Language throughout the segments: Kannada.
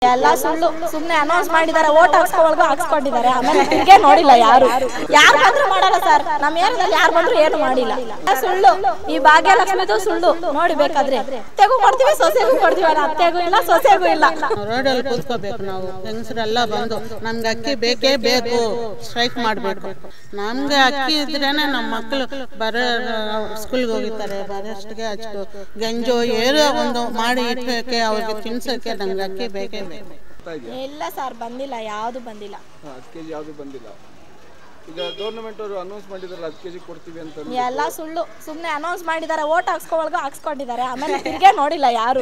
ಎಲ್ಲ ಸುಳ್ಳು ಸುಮ್ನೆ ಅನೌನ್ಸ್ ಮಾಡಿದ್ದಾರೆ ಓಟ್ ಹಾಕ್ಸ್ಕೊಳ್ಗು ಹಾಕ್ಸ್ಕೊಂಡಿದ್ದಾರೆ ಆಮೇಲೆ ತಿರ್ಗೇ ನೋಡಿಲ್ಲ ಯಾರು ಯಾರು ಬಂದ್ರು ಮಾಡಲ್ಲ ಸರ್ ನಮ್ಮ ಏರಿಯಾದಲ್ಲಿ ಯಾರು ಬಂದ್ರು ಏನು ಮಾಡಿಲ್ಲ ಸುಳ್ಳು ಈ ಭಾಗ್ಯಲಕ್ಷ್ಮಿದು ಸುಳ್ಳು ನೋಡಿ ಬೇಕಾದ್ರೆ ಅತ್ತೆಗೂ ಕೊಡ್ತೀವಿ ಸೊಸೆಗೂ ಕೊಡ್ತೀವಿ ಅಲ್ಲ, ಅತ್ತೆಗೂ ಇಲ್ಲ ಸೊಸೆಗೂ ಇಲ್ಲ ರೋಡಲ್ಲಿ ಕೂತ್ಕೋಬೇಕು ನಾವು ಹೆಂಗಸರೆಲ್ಲ ಬಂದು ನಮ್ಗೆ ಅಕ್ಕಿ ಬೇಕೇ ಬೇಕು ಸ್ಟ್ರೈಕ್ ಮಾಡಬೇಕು ನಮ್ಗೆ ಅಕ್ಕಿ ಇದ್ರೇನೆ ನಮ್ಮ ಮಕ್ಕಳು ಬರೋ ಸ್ಕೂಲ್ಗೆ ಹೋಗಿರ್ತಾರೆ ಬರೋಷ್ಟಿಗೆ ಅಷ್ಟು ಗಂಜು ಏನೋ ಒಂದು ಮಾಡಿ ಇಟ್ಟಕ್ಕೆ ಅವ್ರಿಗೆ ತಿನ್ಸೋಕ್ಕೆ ನಮ್ಗೆ ಅಕ್ಕಿ ಬೇಕೇ ಬೇಕು ಇಲ್ಲ ಸರ್ ಬಂದಿಲ್ಲ ಯಾವುದು ಬಂದಿಲ್ಲ ಹತ್ತು ಕೆ ಜಿ ಯಾವುದು ಬಂದಿಲ್ಲ ಈಗ ಗೌರ್ಮೆಂಟ್ ಅವರು ಅನೌನ್ಸ್ ಮಾಡಿದಾರಲ್ಲ ಹತ್ತು ಕೆ ಜಿ ಕೊಡ್ತೀವಿ ಅಂತ ಎಲ್ಲ ಸುಳ್ಳು ಸುಮ್ನೆ ಅನೌನ್ಸ್ ಮಾಡಿದ್ದಾರೆ ಓಟ್ ಹಾಕ್ಸ್ಕೊಳ್ಗು ಹಾಕ್ಸ್ಕೊಂಡಿದ್ದಾರೆ ಆಮೇಲೆ ತಿರ್ಗೇ ನೋಡಿಲ್ಲ ಯಾರು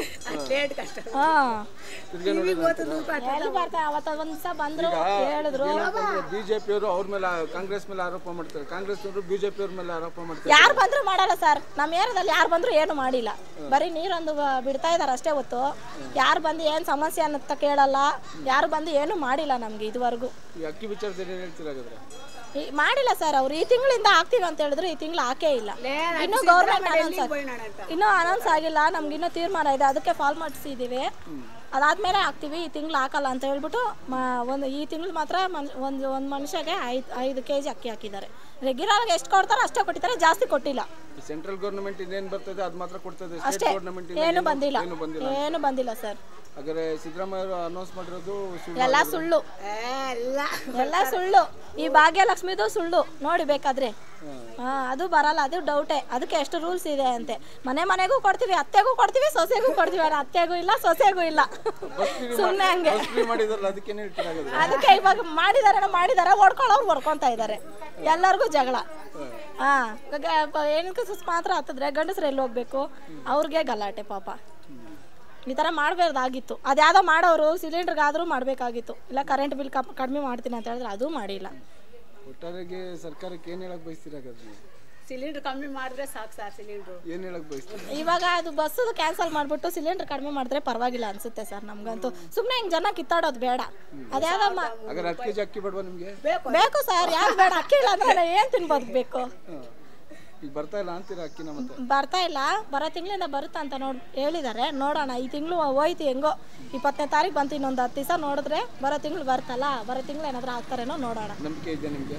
ಹಾ ಎಲ್ಲಿ ಬರ್ತಾರೆ ಅವತ್ತ ಒಂದ್ಸ ಬಂದ್ರು ಹೇಳಿದ್ರು ಬಿಜೆಪಿ ಅವರು ಅವ್ರ ಮೇಲೆ ಕಾಂಗ್ರೆಸ್ ಮೇಲೆ ಆರೋಪ ಮಾಡ್ತಾರೆ ಕಾಂಗ್ರೆಸ್ ಅವರು ಬಿಜೆಪಿ ಅವ್ರ ಮೇಲೆ ಆರೋಪ ಮಾಡ್ತಾರೆ ಯಾರು ಬಂದ್ರು ಮಾಡಲ್ಲ ಸರ್ ನಮ್ಮ ಏರಿಯಾದಲ್ಲಿ ಯಾರು ಬಂದ್ರು ಏನು ಮಾಡಿಲ್ಲ ಬರೀ ನೀರೊಂದು ಬ- ಬಿಡ್ತಾ ಇದಾರೆ ಅಷ್ಟೇ ಹೊತ್ತು ಯಾರು ಬಂದು ಏನು ಸಮಸ್ಯೆ ಅನ್ನತ್ತ ಕೇಳಲ್ಲ ಯಾರು ಬಂದು ಏನು ಮಾಡಿಲ್ಲ ನಮ್ಗೆ ಇದುವರೆಗೂ ಈ ಅಕ್ಕಿ ವಿಚಾರದಲ್ಲಿ ಏನು ಹೇಳ್ತೀರಾ ಹಾಗಾದ್ರೆ ಈ ಮಾಡಿಲ್ಲ ಸರ್ ಅವ್ರು ಈ ತಿಂಗಳಿಂದ ಹಾಕ್ತೀವಿ ಅಂತ ಹೇಳಿದ್ರು ಈ ತಿಂಗಳು ಹಾಕೇ ಇಲ್ಲ ಇನ್ನು ಗೌರ್ಮೆಂಟ್ ಅನೌನ್ಸ್ ಇನ್ನೂ ಅನೌನ್ಸ್ ಆಗಿಲ್ಲ ನಮ್ಗೆ ಇನ್ನೂ ತೀರ್ಮಾನ ಇದೆ ಅದಕ್ಕೆ ಫಾಲ್ ಮಾಡಿಸಿದ್ದೀವಿ ಅದಾದ್ಮೇಲೆ ಹಾಕ್ತೀವಿ ಈ ತಿಂಗಳು ಹಾಕಲ್ಲ ಅಂತ ಹೇಳ್ಬಿಟ್ಟು ಮ- ಒಂದು ಈ ತಿಂಗಳು ಮಾತ್ರ ಮನ್ ಒಂದು ಒಂದು ಮನುಷ್ಯಗೆ ಐದು ಐದು ಕೆ ಜಿ ಅಕ್ಕಿ ಹಾಕಿದ್ದಾರೆ ರೆಗ್ಯುಲರ್ಗೆ ಎಷ್ಟು ಕೊಡ್ತಾರೋ ಅಷ್ಟೇ ಕೊಟ್ಟಿದ್ದಾರೆ ಜಾಸ್ತಿ ಕೊಟ್ಟಿಲ್ಲ ಸೆಂಟ್ರಲ್ ಗೌರ್ಮೆಂಟ್ ಇನ್ನೇನು ಬರ್ತದೆ ಅದು ಮಾತ್ರ ಕೊಡ್ತದೆ ಅಷ್ಟೇ ಸ್ಟೇಟ್ ಗೌರ್ಮೆಂಟ್ ಏನು ಬಂದಿಲ್ಲ ಏನು ಬಂದಿಲ್ಲ ಏನು ಬಂದಿಲ್ಲ ಸರ್ ಹಾಗಾದ್ರೆ ಸಿದ್ದರಾಮಯ್ಯ ಅವರು ಅನೌನ್ಸ್ ಮಾಡಿರೋದು ಸುಳ್ಳು ಎಲ್ಲ ಸುಳ್ಳು ಎಲ್ಲ ಸುಳ್ಳು ಈ ಭಾಗ್ಯಲಕ್ಷ್ಮಿದು ಸುಳ್ಳು ನೋಡಿ ಬೇಕಾದ್ರೆ ಹಾ ಅದು ಬರಲ್ಲ ಅದು ಡೌಟೇ ಅದಕ್ಕೆ ಎಷ್ಟು ರೂಲ್ಸ್ ಇದೆ ಅಂತೆ ಮನೆ ಮನೆಗೂ ಕೊಡ್ತೀವಿ ಅತ್ತೆಗೂ ಕೊಡ್ತೀವಿ ಸೊಸೆಗೂ ಕೊಡ್ತೀವಿ ಅಲ್ಲ, ಅತ್ತೆಗೂ ಇಲ್ಲ ಸೊಸೆಗೂ ಇಲ್ಲ ಸುಮ್ಮನೆ ಹಂಗೆ ಬಸ್ ಫ್ರೀ ಮಾಡಿದಾರಲ್ಲ ಅದಕ್ಕೇನು ಹೇಳ್ತೀರಾ ಹಾಗಾದ್ರೆ ಅದಕ್ಕೆ ಇವಾಗ ಮಾಡಿದಾರೆ ಮಾಡಿದಾರೆ ಹೊಡ್ಕೊಳ್ಳೋರು ಹೊಡ್ಕೊಂತ ಇದ್ದಾರೆ ಎಲ್ಲರಿಗೂ ಜಗಳ ಹಾ ಹೆಣ್ಕಸ್ ಮಾತ್ರ ಹತ್ತಿದ್ರೆ ಗಂಡಸ್ರು ಎಲ್ಲಿ ಹೋಗ್ಬೇಕು ಅವ್ರಿಗೆ ಗಲಾಟೆ ಪಾಪ ಈ ಥರ ಮಾಡಬಾರ್ದಾಗಿತ್ತು ಅದ್ಯಾವುದೋ ಮಾಡೋರು ಸಿಲಿಂಡ್ರಿಗಾದರೂ ಮಾಡಬೇಕಾಗಿತ್ತು ಇಲ್ಲ ಕರೆಂಟ್ ಬಿಲ್ ಕಪ್ ಕಡಿಮೆ ಮಾಡ್ತೀನಿ ಅಂತ ಹೇಳಿದ್ರೆ ಅದೂ ಮಾಡಿಲ್ಲ ಒಟ್ಟಾರೆಗೆ ಸರ್ಕಾರಕ್ಕೆ ಏನು ಹೇಳಕ್ ಬಯಸ್ತೀರಾ ಹಾಗಾದ್ರೆ ನೀವು? ಸಿಲಿಂಡರ್ ಕಮ್ಮಿ ಮಾಡಿದ್ರೆ ಸಾಕು ಸರ್ ಸಿಲಿಂಡ್ರು ಏನ್ ಹೇಳಕ್ ಬಯಸ್ತೀರಾ ಇವಾಗ ಅದು ಬಸ್ಸದು ಕ್ಯಾನ್ಸಲ್ ಮಾಡಿಬಿಟ್ಟು ಸಿಲಿಂಡರ್ ಕಡಿಮೆ ಮಾಡಿದ್ರೆ ಪರವಾಗಿಲ್ಲ ಅನ್ಸುತ್ತೆ ಸರ್ ನಮಗಂತೂ ಸುಮ್ಮನೆ ಹಿಂಗೆ ಜನ ಕಿತ್ತಾಡೋದು ಬೇಡ ಅದ್ಯಾವುದೋ ಮ ಹಾಗಾದ್ರೆ ಹತ್ತು ಕೆ ಜಿ ಅಕ್ಕಿ ಬೇಡವಾ ನಿಮಗೆ ಬೇಕು ಸರ್ ಯಾಕೆ ಬೇಡ ಅಕ್ಕಿ ಇಲ್ಲ ಅಂದ್ರೆ ಏನು ತಿನ್ಬೋದು ಬೇಕು ಈಗ ಬರ್ತಾ ಇಲ್ಲ ಅಂತೀರಾ ಅಕ್ಕಿನ ಮತ್ತೆ ಬರ್ತಾ ಇಲ್ಲ ಬರೋ ತಿಂಗಳಿಂದ ಬರುತ್ತಾ ಅಂತ ನೋಡಿ ಹೇಳಿದ್ದಾರೆ ನೋಡೋಣ ಈ ತಿಂಗಳು ಹೋಯ್ತು ಹೆಂಗೋ ಇಪ್ಪತ್ತನೇ ತಾರೀಕು ಬಂತು ಇನ್ನೊಂದು ಹತ್ತು ದಿವಸ ನೋಡಿದ್ರೆ ಬರೋ ತಿಂಗಳು ಬರ್ತಲ್ಲ ಬರೋ ತಿಂಗಳು ಏನಾದರೂ ಆಗ್ತಾರೇನೋ ನೋಡೋಣ ನಂಬಿಕೆ ಇದೆ ನಿಮಗೆ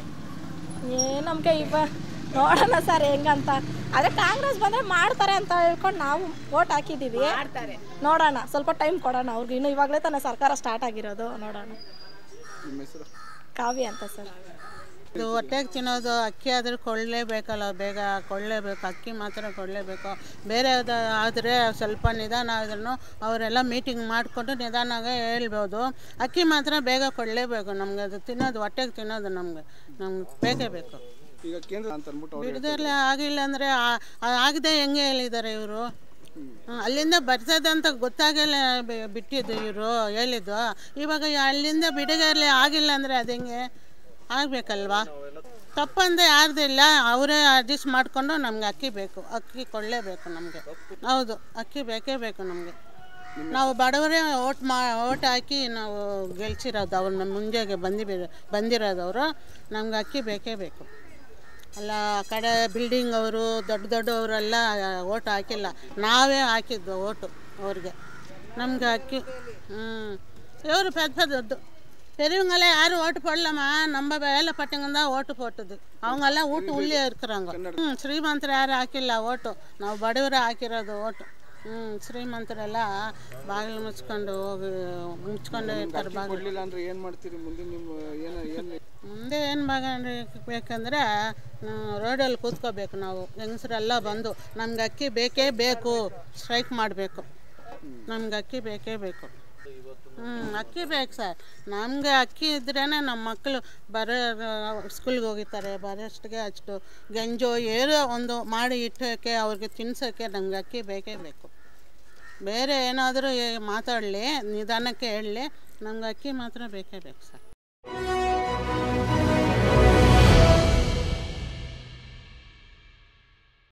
ಏನು ನಮಗೆ ಇವ ನೋಡೋಣ ಸರ್ ಹೆಂಗಂತ ಅದೇ ಕಾಂಗ್ರೆಸ್ ಬಂದರೆ ಮಾಡ್ತಾರೆ ಅಂತ ಹೇಳ್ಕೊಂಡು ನಾವು ಓಟ್ ಹಾಕಿದ್ದೀವಿ ಮಾಡ್ತಾರೆ ನೋಡೋಣ ಸ್ವಲ್ಪ ಟೈಮ್ ಕೊಡೋಣ ಅವ್ರಿಗೆ ಇನ್ನು ಇವಾಗಲೇ ತಾನೇ ಸರ್ಕಾರ ಸ್ಟಾರ್ಟ್ ಆಗಿರೋದು ನೋಡೋಣ ನಿಮ್ಮ ಹೆಸರು ಕಾವ್ಯ ಅಂತ ಸರ್ ಇದು ಹೊಟ್ಟೆಗೆ ತಿನ್ನೋದು ಅಕ್ಕಿ ಆದರೂ ಕೊಳ್ಳೇಬೇಕಲ್ಲ ಬೇಗ ಕೊಳ್ಳೇಬೇಕು ಅಕ್ಕಿ ಮಾತ್ರ ಕೊಳ್ಳೇಬೇಕು ಬೇರೆ ಆದರೆ ಸ್ವಲ್ಪ ನಿಧಾನ ಆದ್ರೂ ಅವರೆಲ್ಲ ಮೀಟಿಂಗ್ ಮಾಡಿಕೊಂಡು ನಿಧಾನಾಗ ಹೇಳ್ಬೋದು ಅಕ್ಕಿ ಮಾತ್ರ ಬೇಗ ಕೊಳ್ಳೇಬೇಕು ನಮ್ಗೆ ಅದು ತಿನ್ನೋದು ಹೊಟ್ಟೆಗೆ ತಿನ್ನೋದು ನಮ್ಗೆ ನಮ್ಗೆ ಬೇಕೇ ಬೇಕು ಈಗ ಕೇಂದ್ರ ಅಂತ ಅಂದ್ಬಿಟ್ಟು ಅವ್ರು ಬಿಡದಲ್ಲೇ ಆಗಿಲ್ಲ ಅಂದರೆ ಆಗದೆ ಹೆಂಗೆ ಹೇಳಿದ್ದಾರೆ ಇವರು ಅಲ್ಲಿಂದ ಬರ್ತದೆ ಅಂತ ಗೊತ್ತಾಗಲೇ ಬಿ- ಬಿಟ್ಟಿದ್ದು ಇವರು ಹೇಳಿದ್ದು ಇವಾಗ ಅಲ್ಲಿಂದ ಬಿಡುಗಡೆ ಆಗಿಲ್ಲ ಅಂದರೆ ಅದು ಹೆಂಗೆ ಆಗಬೇಕಲ್ವಾ ತಪ್ಪಂದ್ರೆ ಯಾರ್ದಿಲ್ಲ ಅವರೇ ಅಡ್ಜಸ್ಟ್ ಮಾಡಿಕೊಂಡು ನಮ್ಗೆ ಅಕ್ಕಿ ಬೇಕು ಅಕ್ಕಿ ಕೊಳ್ಳೇಬೇಕು ನಮಗೆ ಹೌದು ಅಕ್ಕಿ ಬೇಕೇ ಬೇಕು ನಮಗೆ ನಾವು ಬಡವರೇ ಓಟ್ ಮಾ ಓಟ್ ಹಾಕಿ ನಾವು ಗೆಲ್ಸಿರೋದು ಅವ್ರನ್ನ ಮುಂಜಾಗೆ ಬಂದಿ ಬಂದಿರೋದವರು ನಮ್ಗೆ ಅಕ್ಕಿ ಬೇಕೇ ಬೇಕು ಅಲ್ಲ ಆ ಕಡೆ ಬಿಲ್ಡಿಂಗ್ ಅವರು ದೊಡ್ಡ ದೊಡ್ಡವರೆಲ್ಲ ಓಟ್ ಹಾಕಿಲ್ಲ ನಾವೇ ಹಾಕಿದ್ದು ಓಟು ಅವ್ರಿಗೆ ನಮ್ಗೆ ಅಕ್ಕಿ ಹ್ಞೂ இவர் பெத்தது பெரியவங்களே யாரும் ஓட்டு போடலாமா நம்ம வேலை பட்டவங்க தான் ஓட்டு போட்டது அவங்கெல்லாம் வீட்டு உள்ளே இருக்கிறாங்க ಹ್ಞೂ ಶ್ರೀಮಂತರು ಯಾರು ಹಾಕಿಲ್ಲ ಓಟು ನಾವು ಬಡವರೇ ಹಾಕಿರೋದು ಓಟು ಹ್ಞೂ ಶ್ರೀಮಂತರೆಲ್ಲ ಬಾಗಿಲು ಮುಚ್ಕೊಂಡು ಹೋಗಿ ಮುಚ್ಕೊಂಡು ಇರ್ತಾರೆ ಬಾಗಿಲು ಕೊಡ್ಲಿಲ್ಲ ಅಂದ್ರೆ ಏನ್ ಮಾಡ್ತೀರಿ ಮುಂದೆ ನಿಮ್ಮ ಏನ ಏನ್ ಮುಂದೆ ಏನು ಬೇಕಂದ್ರೆ ರೋಡಲ್ಲಿ ಕೂತ್ಕೋಬೇಕು ನಾವು ಹೆಂಗಸರೆಲ್ಲ ಬಂದು ನಮ್ಗೆ ಅಕ್ಕಿ ಬೇಕೇ ಬೇಕು ಸ್ಟ್ರೈಕ್ ಮಾಡಬೇಕು ನಮ್ಗೆ ಅಕ್ಕಿ ಬೇಕೇ ಬೇಕು ಹ್ಞೂ ಅಕ್ಕಿ ಬೇಕು ಸರ್ ನಮಗೆ ಅಕ್ಕಿ ಇದ್ರೇ ನಮ್ಮ ಮಕ್ಕಳು ಬರೋ ಸ್ಕೂಲ್ಗೆ ಹೋಗಿರ್ತಾರೆ ಬರೋಷ್ಟಿಗೆ ಅಷ್ಟು ಗಂಜು ಏನೋ ಒಂದು ಮಾಡಿ ಇಟ್ಟೋಕ್ಕೆ ಅವ್ರಿಗೆ ತಿನ್ಸೋಕ್ಕೆ ನಮ್ಗೆ ಅಕ್ಕಿ ಬೇಕೇ ಬೇಕು ಬೇರೆ ಏನಾದರೂ ಮಾತಾಡಲಿ ನಿಧಾನಕ್ಕೆ ಹೇಳಲಿ ನಮ್ಗೆ ಅಕ್ಕಿ ಮಾತ್ರ ಬೇಕೇ ಬೇಕು ಸರ್